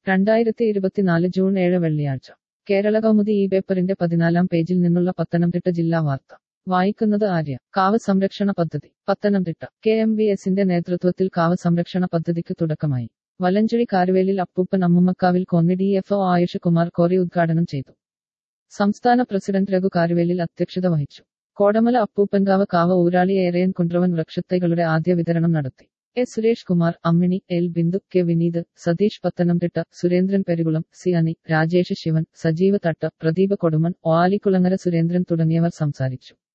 രണ്ടായിരത്തി ഇരുപത്തിനാല് ജൂൺ ഏഴ് വെള്ളിയാഴ്ച കേരള കൗമുദി ഈ പേപ്പറിന്റെ പതിനാലാം പേജിൽ നിന്നുള്ള പത്തനംതിട്ട ജില്ലാ വാർത്ത വായിക്കുന്നത് ആര്യ കാവ് സംരക്ഷണ പദ്ധതി പത്തനംതിട്ട കെ എം വി എസിന്റെ നേതൃത്വത്തിൽ കാവ് സംരക്ഷണ പദ്ധതിക്ക് തുടക്കമായി വലഞ്ചുഴി കാരുവേലിൽ അപ്പൂപ്പൻ അമ്മുമ്മക്കാവിൽ Konni D F O Ayush Kumar Kori ഉദ്ഘാടനം ചെയ്തു സംസ്ഥാന പ്രസിഡന്റ് രഘു കാരുവേലിൽ അധ്യക്ഷത വഹിച്ചു കോടമല അപ്പൂപ്പൻകാവ് കാവ് ഊരാളി ഏറയൻ കുണ്ട്രവൻ വൃക്ഷത്തൈകളുടെ ആദ്യ വിതരണം നടത്തി S Suresh Kumar Ammini L Bindu K Vineeth Satheesh Pathanamthitta Surendran Perukulam C Ani Rajesh Sivan Sajeev തട്ട് പ്രദീപ് കൊടുമൺ ഓയാലിക്കുളങ്ങര സുരേന്ദ്രൻ തുടങ്ങിയവർ സംസാരിച്ചു